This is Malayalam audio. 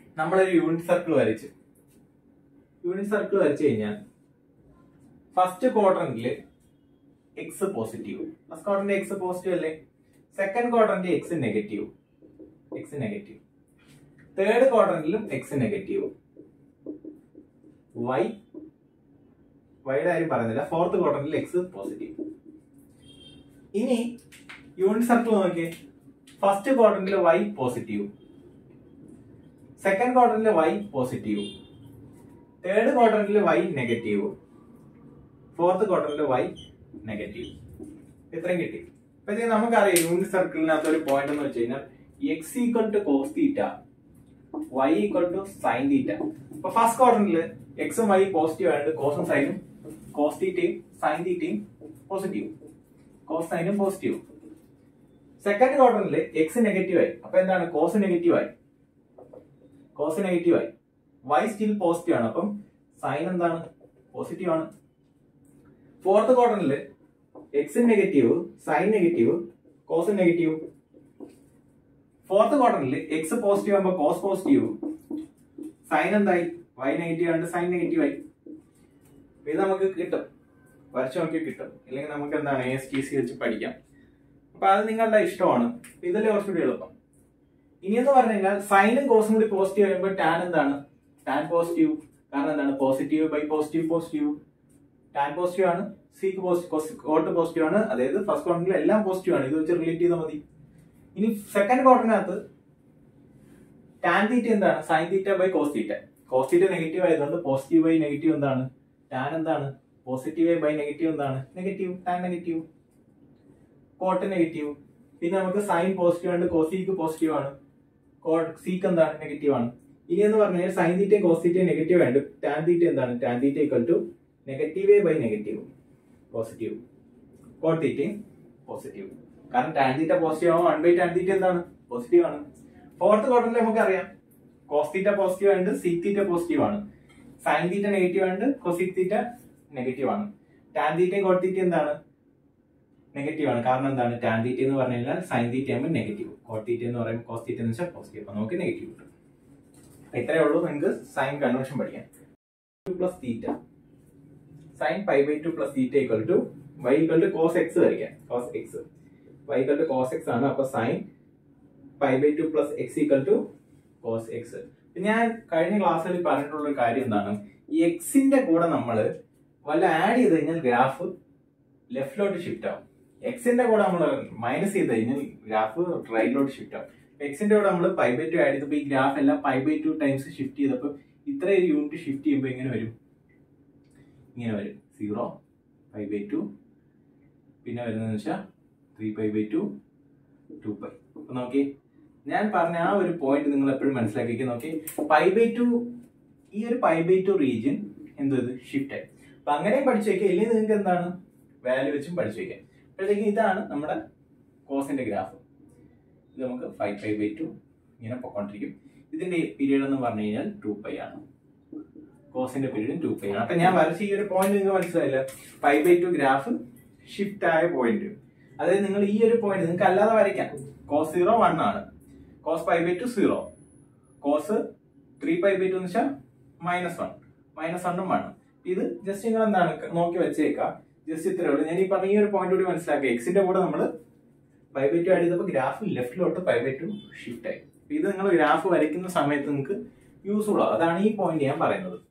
നമ്മളൊരു യൂണിറ്റ് സർക്കിൾ വരച്ചു യൂണിറ്റ് സർക്കിൾ വരച്ചു കഴിഞ്ഞാൽ ഫസ്റ്റ് ക്വാഡ്രന്റില് x positive first quadrant x positive അല്ലേ second quadrant x negative x negative third ക്വാഡ്രന്റിലും എക്സ് നെഗറ്റീവ് വൈ വൈയുടെ കാര്യം പറയുന്നില്ല ഫോർത്ത് ക്വാഡ്രന്റിൽ എക്സ് പോസിറ്റീവ് ഇനി യൂണിറ്റ് സർക്കിൾ നോക്കിയേ ഫസ്റ്റ് ക്വാഡ്രന്റിൽ വൈ പോസിറ്റീവ് സെക്കൻഡ് ക്വാഡ്രന്റിൽ വൈ പോസിറ്റീവ് തേർഡ് ക്വാഡ്രന്റിൽ വൈ നെഗറ്റീവ് ഫോർത്ത് ക്വാർട്ടറിൽ വൈ നെഗറ്റീവ് ഇത്രയും കിട്ടി അപ്പൊ നമുക്കറിയാം യൂണിറ്റ് സർക്കിളിനകത്ത് ഒരു പോയിന്റ് എന്ന് വെച്ച് കഴിഞ്ഞാൽ x equal to cos theta y equal to sine theta അപ്പൊ ഫസ്റ്റ് ക്വാർട്ടറിൽ എക്സും വൈ പോസിറ്റീവ് ആയിട്ട് കോസും സൈനും കോസ് തീറ്റയും സൈൻ തീറ്റയും പോസിറ്റീവ് കോസ് സൈനും പോസിറ്റീവ് സെക്കൻഡ് ക്വാർട്ടറിൽ എക്സ് നെഗറ്റീവ് ആയി അപ്പൊ എന്താണ് കോസ് നെഗറ്റീവ് ആയി കോസ് നെഗറ്റീവ് ആയി വൈ സ്റ്റിൽ പോസിറ്റീവ് ആണ് അപ്പം സൈൻ എന്താണ് പോസിറ്റീവ് ആണ് ഫോർത്ത് ക്വാർട്ടറിൽ x negative sine negative cos negative fourth ക്വാർട്ടറിൽ എക്സ് പോസിറ്റീവ് ആകുമ്പോൾ കോസ് പോസിറ്റീവ് സൈൻ എന്തായി വൈ നെഗറ്റീവ് ആണ് സൈൻ നെഗറ്റീവ് ആയി ഇത് നമുക്ക് കിട്ടും വരച്ചു നോക്കി കിട്ടും ഇല്ലെങ്കിൽ നമുക്ക് എന്താണ് എസ് ടി സി വെച്ച് പഠിക്കാം അപ്പൊ അത് നിങ്ങളുടെ ഇഷ്ടമാണ് ഇതല്ലേ കുറച്ചുകൂടി എളുപ്പം ഇനി എന്ന് പറഞ്ഞു കഴിഞ്ഞാൽ സൈനും കോസും കൂടി പോസിറ്റീവ് ആകുമ്പോൾ ടാൻ എന്താണ് ടാൻ പോസിറ്റീവ് കാരണം എന്താണ് positive by positive positive tan positive ആണ് സിക്ക് പോസിറ്റീവ് കോട്ട് പോസിറ്റീവ് ആണ് അതായത് ഫസ്റ്റ് ക്വാർട്ടറിൽ എല്ലാം പോസിറ്റീവ് ആണ് ഇത് വെച്ച് റിലേറ്റ് ചെയ്താൽ മതി ഇനി സെക്കൻഡ് ക്വാർട്ടറിനകത്ത് ടാൻ തീറ്റ എന്താണ് sine theta by cos theta cos theta negative ആയതുകൊണ്ട് പോസിറ്റീവ് ബൈ നെഗറ്റീവ് എന്താണ് ടാൻ എന്താണ് പോസിറ്റീവ് ബൈ നെഗറ്റീവ് എന്താണ് negative tan negative cot negative പിന്നെ നമുക്ക് സൈൻ പോസിറ്റീവ് ആണ് കോസിക്ക് പോസിറ്റീവ് ആണ് കോട്ട് സീക്ക് എന്താണ് നെഗറ്റീവ് ആണ് ഇനി എന്ന് പറഞ്ഞാൽ സൈൻ തീറ്റയും കോസ് തീറ്റയും നെഗറ്റീവ് ആയിട്ട് ടാൻ തീറ്റ എന്താണ് tan theta equal to negative by negative positive cot തീറ്റയും പോസിറ്റീവ് കാരണം ടാൻ തീറ്റ പോസിറ്റീവ് ആവും വൺ ബൈ ടാൻ തീറ്റ എന്താണ് പോസിറ്റീവ് ആണ് ഫോർത്ത് ക്വാർട്ടറിൽ നമുക്കറിയാം കോസ് തീറ്റ പോസിറ്റീവ് ആയിട്ട് സീക്ക് തീറ്റ പോസിറ്റീവ് ആണ് സൈൻ തീറ്റ നെഗറ്റീവ് ആയിട്ട് കൊസിക് തീറ്റ നെഗറ്റീവ് ആണ് ടാൻ തീറ്റയും കോട്ട് തീറ്റ എന്താണ് നെഗറ്റീവ് ആണ് കാരണം എന്താണ് ടാൻ തീറ്റ എന്ന് പറഞ്ഞു കഴിഞ്ഞാൽ സൈൻ തീറ്റ ആകുമ്പോൾ നെഗറ്റീവ് കോട്ട് തീറ്റ എന്ന് പറയുമ്പോൾ കോസ് തീറ്റ എന്ന് വെച്ചാൽ പോസിറ്റീവ് അപ്പൊ നമുക്ക് നെഗറ്റീവ് കിട്ടും ഇത്രയേ ഉള്ളൂ നിങ്ങൾക്ക് സൈൻ കൺവെൻഷൻ പഠിക്കാൻ two plus theta sine pi by two plus theta equal to y equal to cos x വരയ്ക്കാം cos x y equal to cos x ആണ് അപ്പൊ sine pi by two plus x equal to cos x ഞാൻ കഴിഞ്ഞ ക്ലാസ്സിൽ പറഞ്ഞിട്ടുള്ള ഒരു കാര്യം എന്താണ് ഈ എക്സിന്റെ കൂടെ നമ്മൾ വല്ല ആഡ് ചെയ്ത് കഴിഞ്ഞാൽ ഗ്രാഫ് ലെഫ്റ്റിലോട്ട് ഷിഫ്റ്റ് ആവും എക്സിന്റെ കൂടെ നമ്മൾ മൈനസ് ചെയ്ത് കഴിഞ്ഞാൽ ഗ്രാഫ് റൈറ്റിലോട്ട് ഷിഫ്റ്റ് ആവും എക്സിന്റെ കൂടെ നമ്മൾ പൈ ബൈ ടു ആഡ് ചെയ്തപ്പോൾ ഈ ഗ്രാഫ് എല്ലാം pi by two times shift ചെയ്തപ്പോൾ ഇത്രയും യൂണിറ്റ് ഷിഫ്റ്റ് ചെയ്യുമ്പോൾ എങ്ങനെ വരും ഇങ്ങനെ വരും സീറോ പൈ ബൈ ടു പിന്നെ വരുന്നതെന്ന് വെച്ചാൽ three pi by two two pi അപ്പൊ നോക്കി ഞാൻ പറഞ്ഞ ആ ഒരു പോയിന്റ് നിങ്ങൾ എപ്പോഴും മനസ്സിലാക്കി നോക്കി പൈ ബൈ ടു ഈ ഒരു പൈ ബൈ ടു റീജിയൻ എന്തോ ഇത് ഷിഫ്റ്റ് ആയി അപ്പൊ അങ്ങനെയും പഠിച്ചു വെക്കാം ഇല്ലെങ്കിൽ നിങ്ങൾക്ക് എന്താണ് വാല്യൂ വെച്ചും പഠിച്ചു വെക്കാം അപ്പോഴത്തേക്കും ഇതാണ് നമ്മുടെ കോസിന്റെ ഗ്രാഫ് ഇത് നമുക്ക് ഫൈവ് പൈ ബൈ ടു ഇങ്ങനെ പൊക്കോണ്ടിരിക്കും ഇതിന്റെ പീരീഡ് എന്ന് പറഞ്ഞു കഴിഞ്ഞാൽ ടു പൈ ആണ് കോസിന്റെ പീരീഡ് ടു പൈ ആണ് അപ്പൊ ഞാൻ വരച്ച ഈ ഒരു പോയിന്റ് നിങ്ങൾക്ക് മനസ്സിലായില്ല pi by two graph shift ആയ പോയിന്റ് അതായത് നിങ്ങൾ ഈ ഒരു പോയിന്റ് നിങ്ങൾക്ക് അല്ലാതെ വരയ്ക്കാം കോസ് സീറോ വൺ ആണ് cos pi by two zero cos three pi by two എന്ന് വെച്ചാൽ മൈനസ് വൺ മൈനസ് വണ്ണും വണ്ണും ഇത് ജസ്റ്റ് നിങ്ങൾ എന്താണ് നോക്കി വെച്ചേക്കാം ജസ്റ്റ് ഇത്രേ ഉള്ളൂ ഞാൻ ഈ പറഞ്ഞ ഈ ഒരു പോയിന്റ് കൂടി മനസ്സിലാക്കി എക്സിന്റെ കൂടെ നമ്മൾ പൈ ബൈ ടു ആഡ് ചെയ്തപ്പോൾ ഗ്രാഫ് ലെഫ്റ്റിലോട്ട് പൈ ബൈ ടു ഷിഫ്റ്റ് ആയി അപ്പൊ ഇത് നിങ്ങൾ ഗ്രാഫ് വരയ്ക്കുന്ന സമയത്ത് നിങ്ങൾക്ക് യൂസ്ഫുൾ ആവും അതാണ് ഈ പോയിന്റ് ഞാൻ പറയുന്നത്